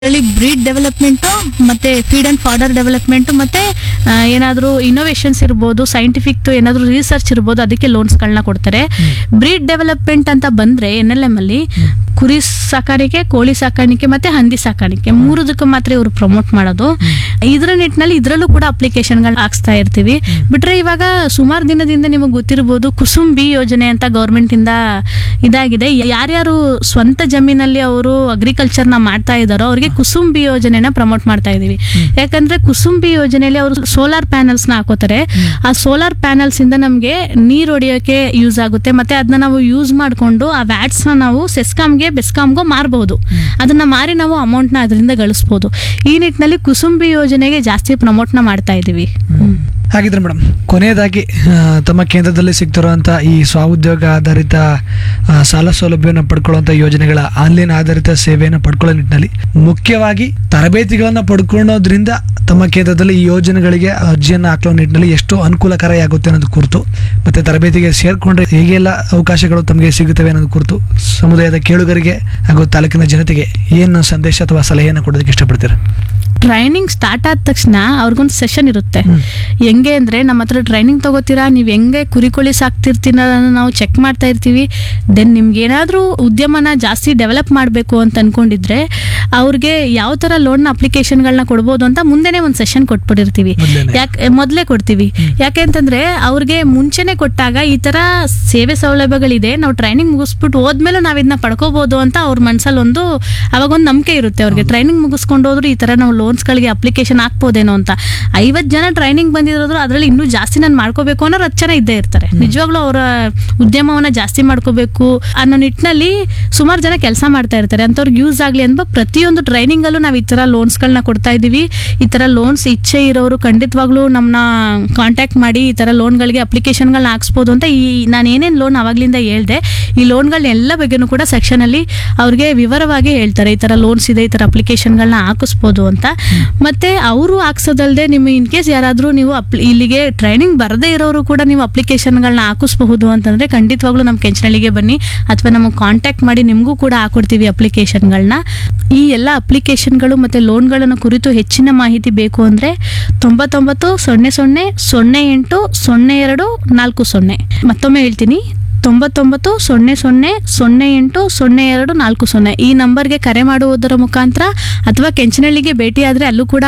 ಇದರಲ್ಲಿ breed development ಮತ್ತೆ feed and fodder development ಮತ್ತೆ ಆ, ಏನಾದ್ರೂ ಇನೋವೇಷನ್ಸ್ ಇರ್ಬೋದು ಸೈಂಟಿಫಿಕ್ ಏನಾದ್ರೂ ರಿಸರ್ಚ್ ಇರ್ಬೋದು ಅದಕ್ಕೆ ಲೋನ್ಸ್ಗಳನ್ನ ಕೊಡ್ತಾರೆ ಬ್ರೀಡ್ ಡೆವಲಪ್ಮೆಂಟ್ ಅಂತ ಬಂದ್ರೆ ಎನ್ ಎಲ್ ಎಂ ಅಲ್ಲಿ ಕುರಿ ಸಾಕಾಣಿಕೆ ಕೋಳಿ ಸಾಕಾಣಿಕೆ ಮತ್ತೆ ಹಂದಿ ಸಾಕಾಣಿಕೆ ಮೂರದಕ್ಕೆ ಮಾತ್ರ ಇವರು ಪ್ರಮೋಟ್ ಮಾಡೋದು ಇದರ ನಿಟ್ಟಿನಲ್ಲಿ ಇದರಲ್ಲೂ ಕೂಡ ಅಪ್ಲಿಕೇಶನ್ಗಳನ್ನ ಹಾಕ್ಸ್ತಾ ಇರ್ತೀವಿ ಬಿಟ್ರೆ ಇವಾಗ ಸುಮಾರು ದಿನದಿಂದ ನಿಮಗೆ ಗೊತ್ತಿರ್ಬೋದು ಕುಸುಂಬಿ ಯೋಜನೆ ಅಂತ ಗೌರ್ಮೆಂಟ್ ಇಂದ ಇದಾಗಿದೆ ಯಾರ್ಯಾರು ಸ್ವಂತ ಜಮೀನಲ್ಲಿ ಅವರು ಅಗ್ರಿಕಲ್ಚರ್ನ ಮಾಡ್ತಾ ಇದ್ದಾರೋ ಅವ್ರಿಗೆ ಕುಸುಂಬಿ ಯೋಜನೆನ ಪ್ರಮೋಟ್ ಮಾಡ್ತಾ ಇದೀವಿ ಯಾಕಂದ್ರೆ ಕುಸುಂಬಿ ಯೋಜನೆಯಲ್ಲಿ ಅವರು ಸೋಲಾರ್ ಪ್ಯಾನಲ್ಸ್ ನ ಹಾಕೋತಾರೆ ಆ ಸೋಲಾರ್ ಪ್ಯಾನಲ್ಸ್ ಇಂದ ನಮಗೆ ನೀರು ಹೊಡಿಯೋಕೆ ಯೂಸ್ ಆಗುತ್ತೆ ಮತ್ತೆ ಅದನ್ನ ನಾವು ಯೂಸ್ ಮಾಡಿಕೊಂಡು ಆ ವ್ಯಾಟ್ಸ್ ನ ನಾವು ಸೆಸ್ಕಾಮ್ಗೆ ಬೆಸ್ಕಾಮ್ಗೋ ಮಾರಬಹುದು ಅದನ್ನ ಮಾರಿ ನಾವು ಅಮೌಂಟ್ ನ ಅದರಿಂದ ಗಳಿಸ್ಬೋದು ಈ ನಿಟ್ಟಿನಲ್ಲಿ ಕುಸುಂಬಿ ಯೋಜನೆಗೆ ಜಾಸ್ತಿ ಪ್ರಮೋಟ್ ನ ಮಾಡ್ತಾ ಇದೀವಿ ಹ್ಮ್. ಹಾಗಿದ್ರೆ ಮೇಡಮ್ ಕೊನೆಯದಾಗಿ ಆ, ತಮ್ಮ ಕೇಂದ್ರದಲ್ಲಿ ಸಿಗ್ತಿರುವಂಥ ಈ ಸ್ವಉದ್ಯೋಗ ಆಧಾರಿತ ಆ, ಸಾಲ ಸೌಲಭ್ಯವನ್ನು ಪಡ್ಕೊಳ್ಳುವಂಥ ಯೋಜನೆಗಳ ಆನ್ಲೈನ್ ಆಧಾರಿತ ಸೇವೆಯನ್ನು ಪಡ್ಕೊಳ್ಳೋ ನಿಟ್ಟಿನಲ್ಲಿ ಮುಖ್ಯವಾಗಿ ತರಬೇತಿಗಳನ್ನು ಪಡ್ಕೊಳ್ಳೋದ್ರಿಂದ ತಮ್ಮ ಕೇಂದ್ರದಲ್ಲಿ ಈ ಯೋಜನೆಗಳಿಗೆ ಅರ್ಜಿಯನ್ನು ಹಾಕೋ ನಿಟ್ಟಿನಲ್ಲಿ ಎಷ್ಟು ಅನುಕೂಲಕರ ಆಗುತ್ತೆ ಅನ್ನೋದು ಕುರಿತು ಮತ್ತೆ ತರಬೇತಿಗೆ ಸೇರ್ಕೊಂಡ್ರೆ ಹೇಗೆಲ್ಲ ಅವಕಾಶಗಳು ತಮಗೆ ಸಿಗುತ್ತವೆ ಅನ್ನೋದು ಕುರಿತು ಸಮುದಾಯದ ಕೇಳುಗರಿಗೆ ಹಾಗೂ ತಾಲೂಕಿನ ಜನತೆಗೆ ಏನು ಸಂದೇಶ ಅಥವಾ ಸಲಹೆಯನ್ನು ಕೊಡೋದಕ್ಕೆ ಇಷ್ಟಪಡ್ತೀರಾ ಟ್ರೈನಿಂಗ್ ಸ್ಟಾರ್ಟ್ ಆದ ತಕ್ಷಣ ಅವ್ರಿಗೊಂದು ಸೆಷನ್ ಇರುತ್ತೆ ಹೆಂಗೆ ಅಂದ್ರೆ ನಮ್ಮ ಹತ್ರ ಟ್ರೈನಿಂಗ್ ತಗೋತೀರಾ ನೀವು ಹೆಂಗೆ ಕುರಿ ಕೋಳಿ ಸಾಕ್ತಿರ್ತೀರ ನಾವು ಚೆಕ್ ಮಾಡ್ತಾ ಇರ್ತೀವಿ ದೆನ್ ನಿಮ್ಗೆ ಏನಾದರೂ ಉದ್ಯಮನ ಜಾಸ್ತಿ ಡೆವಲಪ್ ಮಾಡಬೇಕು ಅಂತ ಅನ್ಕೊಂಡಿದ್ರೆ ಅವ್ರಿಗೆ ಯಾವ ಥರ ಲೋನ್ ಅಪ್ಲಿಕೇಶನ್ಗಳನ್ನ ಕೊಡ್ಬೋದು ಅಂತ ಮುಂದೆನೇ ಒಂದು ಸೆಷನ್ ಕೊಟ್ಬಿಟ್ಟಿರ್ತೀವಿ ಮೊದ್ಲೇನೆ. ಯಾಕೆ ಮೊದಲೇ ಕೊಡ್ತೀವಿ ಯಾಕೆ ಅಂತಂದ್ರೆ ಅವ್ರಿಗೆ ಮುಂಚೆನೆ ಕೊಟ್ಟಾಗ ಈ ತರ ಸೇವೆ ಸೌಲಭ್ಯಗಳಿದೆ ನಾವು ಟ್ರೈನಿಂಗ್ ಮುಗಿಸ್ಬಿಟ್ಟು ಹೋದ್ಮೇಲೆ ನಾವು ಇದನ್ನ ಪಡ್ಕೋಬಹುದು ಅಂತ ಅವ್ರ ಮನ್ಸಲ್ಲಿ ಒಂದು ಅವಾಗ ಒಂದು ನಂಬಿಕೆ ಇರುತ್ತೆ ಅವ್ರಿಗೆ ಟ್ರೈನಿಂಗ್ ಮುಗಿಸ್ಕೊಂಡು ಹೋದ್ರು ಈ ತರ ನಾವು ಲೋನ್ಸ್ಗಳಿಗೆ ಅಪ್ಲಿಕೇಶನ್ ಹಾಕ್ಬೋದೇನೋ ಅಂತ ಐವತ್ತು ಜನ ಟ್ರೈನಿಂಗ್ ಬಂದಿರೋದ್ರು ಅದರಲ್ಲಿ ಇನ್ನೂ ಜಾಸ್ತಿ ನಾನು ಮಾಡ್ಕೋಬೇಕು ಅನ್ನೋರು ಹತ್ತು ಜನ ಇದ್ದೇ ಇರ್ತಾರೆ ನಿಜವಾಗ್ಲೂ ಅವರ ಉದ್ಯಮವನ್ನ ಜಾಸ್ತಿ ಮಾಡ್ಕೋಬೇಕು ಅನ್ನೋ ನಿಟ್ಟಿನಲ್ಲಿ ಸುಮಾರು ಜನ ಕೆಲಸ ಮಾಡ್ತಾ ಇರ್ತಾರೆ ಅಂಥವ್ರಿಗೆ ಯೂಸ್ ಆಗಲಿ ಅಂತ ಪ್ರತಿಯೊಂದು ಟ್ರೈನಿಂಗ್ ಅಲ್ಲೂ ನಾವು ಈ ತರ ಲೋನ್ಸ್ಗಳನ್ನ ಕೊಡ್ತಾ ಇದೀವಿ ಈ ತರ ಲೋನ್ಸ್ ಇಚ್ಛೆ ಇರೋರು ಖಂಡಿತವಾಗ್ಲೂ ನಮ್ಮನ್ನ ಕಾಂಟ್ಯಾಕ್ಟ್ ಮಾಡಿ ಈ ತರ ಲೋನ್ಗಳಿಗೆ ಅಪ್ಲಿಕೇಶನ್ಗಳನ್ನ ಹಾಕ್ಸ್ಬೋದು ಅಂತ ಈ ನಾನು ಏನೇನು ಲೋನ್ ಅವಾಗ್ಲಿಂದ ಹೇಳ್ದೆ ಈ ಲೋನ್ಗಳನ್ನ ಎಲ್ಲ ಬಗ್ಗೆನೂ ಕೂಡ ಸೆಕ್ಷನ್ ಅಲ್ಲಿ ಅವ್ರಿಗೆ ವಿವರವಾಗಿ ಹೇಳ್ತಾರೆ ಈ ತರ ಲೋನ್ಸ್ ಇದೆ ಈ ತರ ಅಪ್ಲಿಕೇಶನ್ಗಳನ್ನ ಹಾಕಿಸ್ಬೋದು ಅಂತ ಮತ್ತೆ ಅವರು ಹಾಕ್ಸೋದಲ್ದೆ ನಿಮ್ಮ ಇನ್ ಕೇಸ್ ಯಾರಾದರೂ ನೀವು ಅಪ್ಲಿ ಇಲ್ಲಿಗೆ ಟ್ರೈನಿಂಗ್ ಬರದೇ ಇರೋರು ಕೂಡ ನೀವು ಅಪ್ಲಿಕೇಶನ್ಗಳನ್ನ ಹಾಕಿಸ್ಬಹುದು ಅಂತಂದ್ರೆ ಖಂಡಿತವಾಗ್ಲೂ ನಮ್ಮ ಕೆಂಚನಳ್ಳಿಗೆ ಬನ್ನಿ ಅಥವಾ ನಮಗೆ ಕಾಂಟ್ಯಾಕ್ಟ್ ಮಾಡಿ ನಿಮಗೂ ಕೂಡ ಹಾಕೊಡ್ತೀವಿ ಅಪ್ಲಿಕೇಶನ್ಗಳನ್ನ ಈ ಎಲ್ಲ ಅಪ್ಲಿಕೇಶನ್ಗಳು ಮತ್ತೆ ಲೋನ್ಗಳನ್ನು ಕುರಿತು ಹೆಚ್ಚಿನ ಮಾಹಿತಿ ಬೇಕು ಅಂದ್ರೆ ತೊಂಬತ್ತೊಂಬತ್ತು ಸೊನ್ನೆ ಸೊನ್ನೆ ಸೊನ್ನೆ ಎಂಟು ಸೊನ್ನೆ ಎರಡು ನಾಲ್ಕು ಸೊನ್ನೆ ಮತ್ತೊಮ್ಮೆ ಹೇಳ್ತೀನಿ ತೊಂಬತ್ತೊಂಬತ್ತು ಸೊನ್ನೆ ಸೊನ್ನೆ ಸೊನ್ನೆ ಎಂಟು ಸೊನ್ನೆ ಎರಡು ನಾಲ್ಕು ಸೊನ್ನೆ ಈ ನಂಬರ್ಗೆ ಕರೆ ಮಾಡುವುದರ ಮುಖಾಂತರ ಅಥವಾ ಕೆಂಚನಹಳ್ಳಿಗೆ ಭೇಟಿ ಆದರೆ ಅಲ್ಲೂ ಕೂಡ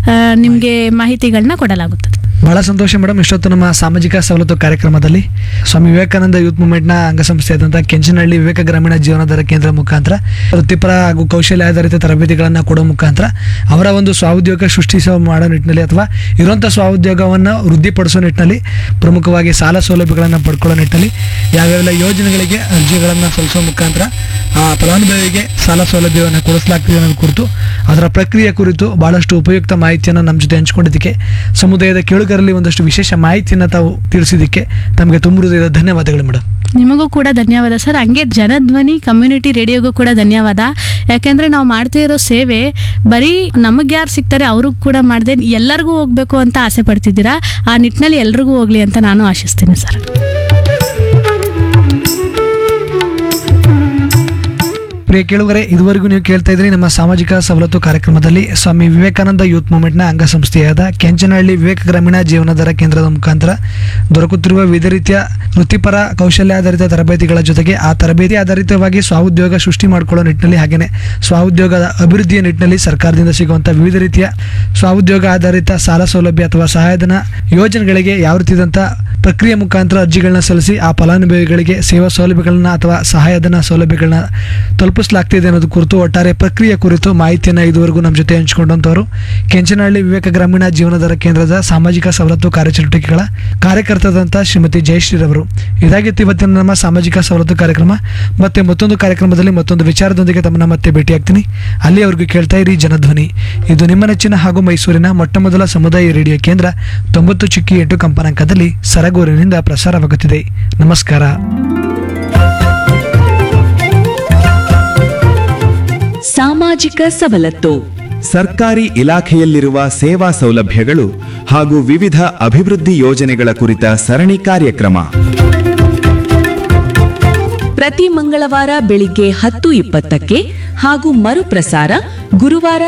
ನಿಮಗೆ ಮಾಹಿತಿಗಳನ್ನ ಕೊಡಲಾಗುತ್ತದೆ ಬಹಳ ಸಂತೋಷ ಮೇಡಮ್ ಇಷ್ಟೊತ್ತು ನಮ್ಮ ಸಾಮಾಜಿಕ ಸವಲತ್ತು ಕಾರ್ಯಕ್ರಮದಲ್ಲಿ ಸ್ವಾಮಿ ವಿವೇಕಾನಂದ ಯೂತ್ ಮೂವ್ಮೆಂಟ್ನ ಅಂಗಸಂಸ್ಥೆ ಆದಂತಹ ಕೆಂಚನಹಳ್ಳಿ ವಿವೇಕ ಗ್ರಾಮೀಣ ಜೀವನಾಧಾರ ಕೇಂದ್ರ ಮುಖಾಂತರ ವೃತ್ತಿಪರ ಹಾಗೂ ಕೌಶಲ್ಯ ಆಧಾರಿತ ತರಬೇತಿಗಳನ್ನು ಕೊಡೋ ಮುಖಾಂತರ ಅವರ ಒಂದು ಸ್ವಾಉದ್ಯೋಗ ಸೃಷ್ಟಿಸೋ ಮಾಡೋ ನಿಟ್ಟಿನಲ್ಲಿ ಅಥವಾ ಇರುವಂಥ ಸ್ವಾಉದ್ಯೋಗವನ್ನು ವೃದ್ಧಿಪಡಿಸೋ ನಿಟ್ಟಿನಲ್ಲಿ ಪ್ರಮುಖವಾಗಿ ಸಾಲ ಸೌಲಭ್ಯಗಳನ್ನು ಪಡ್ಕೊಳ್ಳೋ ನಿಟ್ಟಿನಲ್ಲಿ ಯಾವ್ಯಾವೆಲ್ಲ ಯೋಜನೆಗಳಿಗೆ ಅರ್ಜಿಗಳನ್ನು ಸಲ್ಲಿಸೋ ಮುಖಾಂತರ ಆ ಫಲಾನುಭವಿಗೆ ಸಾಲ ಸೌಲಭ್ಯವನ್ನು ಕೊಡಿಸಲಾಗ್ತಿದೆ ಅನ್ನೋದು ಕುರಿತು ಅದರ ಪ್ರಕ್ರಿಯೆ ಕುರಿತು ಬಹಳಷ್ಟು ಉಪಯುಕ್ತ ಮಾಹಿತಿಯನ್ನು ನಮ್ಮ ಜೊತೆ ಹಂಚಿಕೊಂಡಿದ್ದಕ್ಕೆ ಸಮುದಾಯದ ಕೇಳುಗರಲ್ಲಿ ಒಂದಷ್ಟು ವಿಶೇಷ ಮಾಹಿತಿಯನ್ನು ತಾವು ತಿಳಿಸಿದ್ದಕ್ಕೆ ತಮಗೆ ತುಂಬ ಹೃದಯದ ಧನ್ಯವಾದಗಳು ಮೇಡಮ್ ನಿಮಗೂ ಕೂಡ ಧನ್ಯವಾದ ಸರ್ ಹಂಗೆ ಜನಧ್ವನಿ ಕಮ್ಯುನಿಟಿ ರೇಡಿಯೋಗೂ ಕೂಡ ಧನ್ಯವಾದ ಯಾಕೆಂದ್ರೆ ನಾವು ಮಾಡ್ತಾ ಇರೋ ಸೇವೆ ಬರೀ ನಮಗೆ ಯಾರು ಸಿಗ್ತಾರೆ ಅವ್ರಿಗೂ ಕೂಡ ಮಾಡದೆ ಎಲ್ಲರಿಗೂ ಹೋಗ್ಬೇಕು ಅಂತ ಆಸೆ ಪಡ್ತಿದ್ದೀರಾ ಆ ನಿಟ್ಟಿನಲ್ಲಿ ಎಲ್ರಿಗೂ ಹೋಗ್ಲಿ ಅಂತ ನಾನು ಆಶಿಸ್ತೀನಿ ಸರ್ ಪ್ರಿಯ ಕೇಳುಗರೆ ಇದುವರೆಗೂ ನೀವು ಕೇಳ್ತಾ ಇದ್ರಿ ನಮ್ಮ ಸಾಮಾಜಿಕ ಸವಲತ್ತು ಕಾರ್ಯಕ್ರಮದಲ್ಲಿ ಸ್ವಾಮಿ ವಿವೇಕಾನಂದ ಯೂತ್ ಮೂವ್ಮೆಂಟ್ನ ಅಂಗಸಂಸ್ಥೆಯಾದ ಕೆಂಚನಹಳ್ಳಿ ವಿವೇಕ ಗ್ರಾಮೀಣ ಜೀವನಾಧಾರ ಕೇಂದ್ರದ ಮುಖಾಂತರ ದೊರಕುತ್ತಿರುವ ವಿವಿಧ ರೀತಿಯ ವೃತ್ತಿಪರ ಕೌಶಲ್ಯಾಧಾರಿತ ತರಬೇತಿಗಳ ಜೊತೆಗೆ ಆ ತರಬೇತಿ ಆಧಾರಿತವಾಗಿ ಸ್ವಾಉದ್ಯೋಗ ಸೃಷ್ಟಿ ಮಾಡಿಕೊಳ್ಳೋ ನಿಟ್ಟಿನಲ್ಲಿ ಹಾಗೆಯೇ ಸ್ವಾಉದ್ಯೋಗದ ಅಭಿವೃದ್ಧಿಯ ನಿಟ್ಟಿನಲ್ಲಿ ಸರ್ಕಾರದಿಂದ ಸಿಗುವಂಥ ವಿವಿಧ ರೀತಿಯ ಸ್ವಾಉದ್ಯೋಗ ಆಧಾರಿತ ಸಾಲ ಸೌಲಭ್ಯ ಅಥವಾ ಸಹಾಯಧನ ಯೋಜನೆಗಳಿಗೆ ಯಾವ ರೀತಿಯಾದಂಥ ಪ್ರಕ್ರಿಯೆ ಮುಖಾಂತರ ಅರ್ಜಿಗಳನ್ನ ಸಲ್ಲಿಸಿ ಆ ಫಲಾನುಭವಿಗಳಿಗೆ ಸೇವಾ ಸೌಲಭ್ಯಗಳನ್ನ ಅಥವಾ ಸಹಾಯಧನ ಸೌಲಭ್ಯಗಳನ್ನ ತಲುಪಿಸಲಾಗ್ತಿದೆ ಅನ್ನೋದು ಕುರಿತು ಒಟ್ಟಾರೆ ಪ್ರಕ್ರಿಯೆ ಕುರಿತು ಮಾಹಿತಿಯನ್ನು ಇದುವರೆಗೂ ನಮ್ಮ ಜೊತೆ ಹಂಚಿಕೊಂಡಂಥವರು ಕೆಂಚನಹಳ್ಳಿ ವಿವೇಕ ಗ್ರಾಮೀಣ ಜೀವನಾಧಾರ ಕೇಂದ್ರದ ಸಾಮಾಜಿಕ ಸವಲತ್ತು ಕಾರ್ಯಚಟುವಟಿಕೆಗಳ ಕಾರ್ಯಕರ್ತರಾದಂಥ ಶ್ರೀಮತಿ ಜಯಶ್ರೀರವರು ಇದಾಗಿತ್ತು ಇವತ್ತಿನ ನಮ್ಮ ಸಾಮಾಜಿಕ ಸವಲತ್ತು ಕಾರ್ಯಕ್ರಮ ಮತ್ತೆ ಮತ್ತೊಂದು ಕಾರ್ಯಕ್ರಮದಲ್ಲಿ ಮತ್ತೊಂದು ವಿಚಾರದೊಂದಿಗೆ ತಮ್ಮನ್ನ ಮತ್ತೆ ಭೇಟಿಯಾಗ್ತೀನಿ ಅಲ್ಲಿಯವರೆಗೂ ಕೇಳ್ತಾ ಇರಿ ಜನಧ್ವನಿ ಇದು ನಿಮ್ಮ ನೆಚ್ಚಿನ ಹಾಗೂ ಮೈಸೂರಿನ ಮೊಟ್ಟ ಮೊದಲ ಸಮುದಾಯ ರೇಡಿಯೋ ಕೇಂದ್ರ ತೊಂಬತ್ತು ಚಿಕ್ಕಿ ಎಂಟು ಕಂಪನಾಂಕದಲ್ಲಿ ಸರಗೂರಿನಿಂದ ಪ್ರಸಾರವಾಗುತ್ತಿದೆ ನಮಸ್ಕಾರ ಸಾಮಾಜಿಕ ಸವಲತ್ತು ಸರ್ಕಾರಿ ಇಲಾಖೆಯಲ್ಲಿರುವ ಸೇವಾ ಸೌಲಭ್ಯಗಳು ಹಾಗೂ ವಿವಿಧ ಅಭಿವೃದ್ಧಿ ಯೋಜನೆಗಳ ಕುರಿತ ಸರಣಿ ಕಾರ್ಯಕ್ರಮ ಪ್ರತಿ ಮಂಗಳವಾರ ಬೆಳಿಗ್ಗೆ ಹತ್ತು ಇಪ್ಪತ್ತಕ್ಕೆ ಹಾಗೂ ಮರುಪ್ರಸಾರ ಗುರುವಾರ